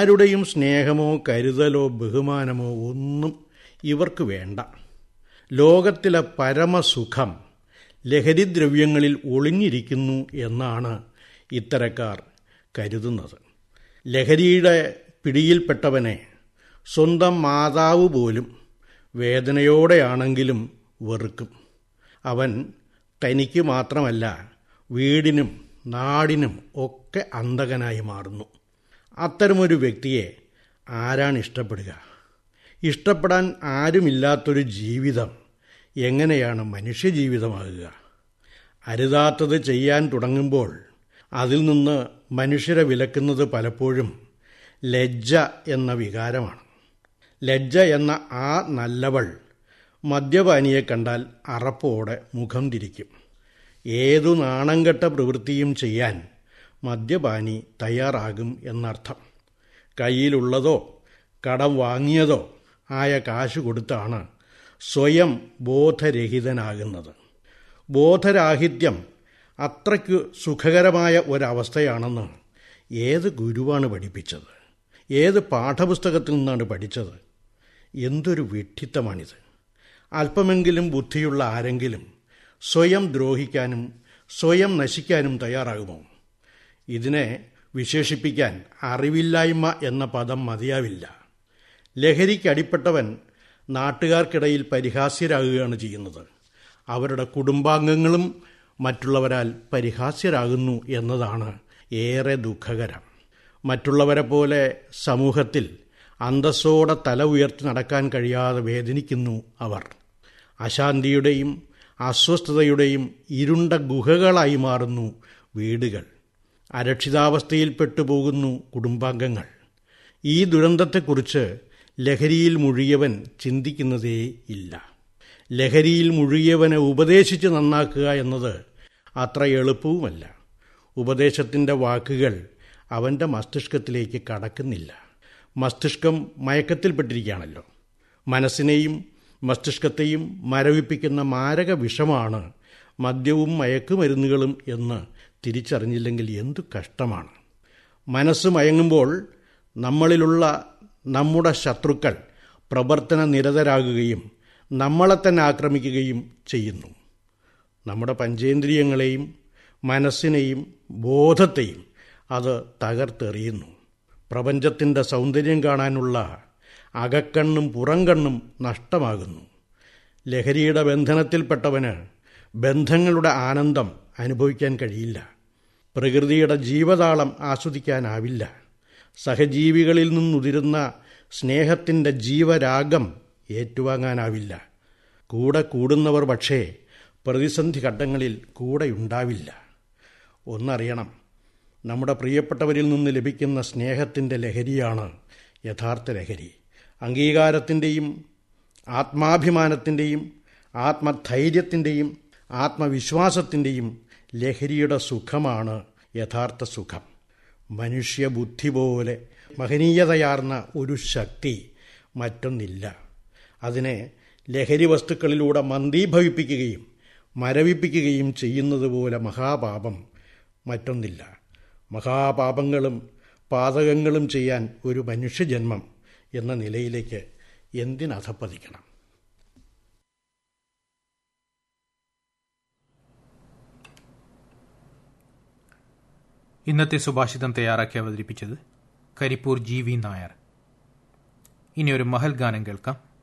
ആരുടെയും സ്നേഹമോ കരുതലോ ബഹുമാനമോ ഒന്നും ഇവർക്ക് വേണ്ട ലോകത്തിലെ പരമസുഖം ലഹരിദ്രവ്യങ്ങളിൽ ഒളിഞ്ഞിരിക്കുന്നു എന്നാണ് ഇത്തരക്കാർ കരുതുന്നത് ലഹരിയുടെ പിടിയിൽപ്പെട്ടവനെ സ്വന്തം മാതാവ് പോലും വേദനയോടെയാണെങ്കിലും വെറുക്കും അവൻ തനിക്ക് മാത്രമല്ല വീടിനും നാടിനും ഒക്കെ അന്തകനായി മാറുന്നു അത്തരമൊരു വ്യക്തിയെ ആരാണ് ഇഷ്ടപ്പെടുക ഇഷ്ടപ്പെടാൻ ആരുമില്ലാത്തൊരു ജീവിതം എങ്ങനെയാണ് മനുഷ്യജീവിതമാകുക അരുതാത്തത് ചെയ്യാൻ തുടങ്ങുമ്പോൾ അതിൽ നിന്ന് മനുഷ്യരെ വിലക്കുന്നത് പലപ്പോഴും ലജ്ജ എന്ന വികാരമാണ് ലജ്ജ എന്ന ആ നല്ലവൾ മദ്യപാനിയെ കണ്ടാൽ അറപ്പോടെ മുഖം തിരിക്കും ഏതു നാണംകെട്ട പ്രവൃത്തിയും ചെയ്യാൻ മദ്യപാനി തയ്യാറാകും എന്നർത്ഥം കയ്യിലുള്ളതോ കടം വാങ്ങിയതോ ആയ കാശ് കൊടുത്താണ് സ്വയം ബോധരഹിതനാകുന്നത് ബോധരാഹിത്യം അത്രയ്ക്ക് സുഖകരമായ ഒരവസ്ഥയാണെന്ന് ഏത് ഗുരുവാണ് പഠിപ്പിച്ചത് ഏത് പാഠപുസ്തകത്തിൽ നിന്നാണ് പഠിച്ചത് എന്തൊരു വിഡ്ഢിത്തമാണിത് അല്പമെങ്കിലും ബുദ്ധിയുള്ള ആരെങ്കിലും സ്വയം ദ്രോഹിക്കാനും സ്വയം നശിക്കാനും തയ്യാറാകുമോ ഇതിനെ വിശേഷിപ്പിക്കാൻ അറിവില്ലായ്മ എന്ന പദം മതിയാവില്ല ലഹരിക്കടിപ്പെട്ടവൻ നാട്ടുകാർക്കിടയിൽ പരിഹാസ്യരാകുകയാണ് ചെയ്യുന്നത് അവരുടെ കുടുംബാംഗങ്ങളും മറ്റുള്ളവരാൽ പരിഹാസ്യരാകുന്നു എന്നതാണ് ഏറെ ദുഃഖകരം മറ്റുള്ളവരെ പോലെ സമൂഹത്തിൽ അന്തസ്സോടെ തല ഉയർത്തി നടക്കാൻ കഴിയാതെ വേദനിക്കുന്നു അവർ അശാന്തിയുടെയും അസ്വസ്ഥതയുടെയും ഇരുണ്ട ഗുഹകളായി മാറുന്നു വീടുകൾ അരക്ഷിതാവസ്ഥയിൽ പെട്ടുപോകുന്നു കുടുംബാംഗങ്ങൾ ഈ ദുരന്തത്തെക്കുറിച്ച് ലഹരിയിൽ മുഴിയവൻ ചിന്തിക്കുന്നതേ ഇല്ല ലഹരിയിൽ മുഴുകിയവനെ ഉപദേശിച്ച് നന്നാക്കുക എന്നത് അത്ര എളുപ്പവുമല്ല ഉപദേശത്തിൻ്റെ വാക്കുകൾ അവൻ്റെ മസ്തിഷ്കത്തിലേക്ക് കടക്കുന്നില്ല മസ്തിഷ്കം മയക്കത്തിൽപ്പെട്ടിരിക്കുകയാണല്ലോ മനസ്സിനെയും മസ്തിഷ്കത്തെയും മരവിപ്പിക്കുന്ന മാരക വിഷമാണ് മദ്യവും മയക്കുമരുന്നുകളും എന്ന് തിരിച്ചറിഞ്ഞില്ലെങ്കിൽ എന്തു കഷ്ടമാണ് മനസ്സ് മയങ്ങുമ്പോൾ നമ്മളിലുള്ള നമ്മുടെ ശത്രുക്കൾ പ്രവർത്തന നിരതരാകുകയും നമ്മളെ തന്നെ ആക്രമിക്കുകയും ചെയ്യുന്നു നമ്മുടെ പഞ്ചേന്ദ്രിയങ്ങളെയും മനസ്സിനെയും ബോധത്തെയും അത് തകർത്തെറിയുന്നു പ്രപഞ്ചത്തിൻ്റെ സൗന്ദര്യം കാണാനുള്ള അകക്കണ്ണും പുറംകണ്ണും നഷ്ടമാകുന്നു ലഹരിയുടെ ബന്ധനത്തിൽപ്പെട്ടവന് ബന്ധങ്ങളുടെ ആനന്ദം അനുഭവിക്കാൻ കഴിയില്ല പ്രകൃതിയുടെ ജീവതാളം ആസ്വദിക്കാനാവില്ല സഹജീവികളിൽ നിന്നുതിരുന്ന സ്നേഹത്തിൻ്റെ ജീവരാഗം ഏറ്റുവാങ്ങാനാവില്ല കൂടെ കൂടുന്നവർ പക്ഷേ പ്രതിസന്ധി ഘട്ടങ്ങളിൽ കൂടെയുണ്ടാവില്ല ഒന്നറിയണം നമ്മുടെ പ്രിയപ്പെട്ടവരിൽ നിന്ന് ലഭിക്കുന്ന സ്നേഹത്തിൻ്റെ ലഹരിയാണ് യഥാർത്ഥ ലഹരി അംഗീകാരത്തിൻ്റെയും ആത്മാഭിമാനത്തിൻ്റെയും ആത്മധൈര്യത്തിൻ്റെയും ആത്മവിശ്വാസത്തിൻ്റെയും ലഹരിയുടെ സുഖമാണ് യഥാർത്ഥ സുഖം മനുഷ്യബുദ്ധി പോലെ മഹനീയതയാർന്ന ഒരു ശക്തി മറ്റൊന്നില്ല അതിനെ ലഹരി വസ്തുക്കളിലൂടെ മന്ദീഭവിപ്പിക്കുകയും മരവിപ്പിക്കുകയും ചെയ്യുന്നത് പോലെ മഹാപാപം മറ്റൊന്നില്ല മഹാപാപങ്ങളും പാതകങ്ങളും ചെയ്യാൻ ഒരു മനുഷ്യജന്മം എന്ന നിലയിലേക്ക് എന്തിനധപ്പതിക്കണം ഇന്നത്തെ സുഭാഷിതം തയ്യാറാക്കി അവതരിപ്പിച്ചത് കരിപ്പൂർ ജി വി നായർ ഇനി ഒരു മഹൽ ഗാനം കേൾക്കാം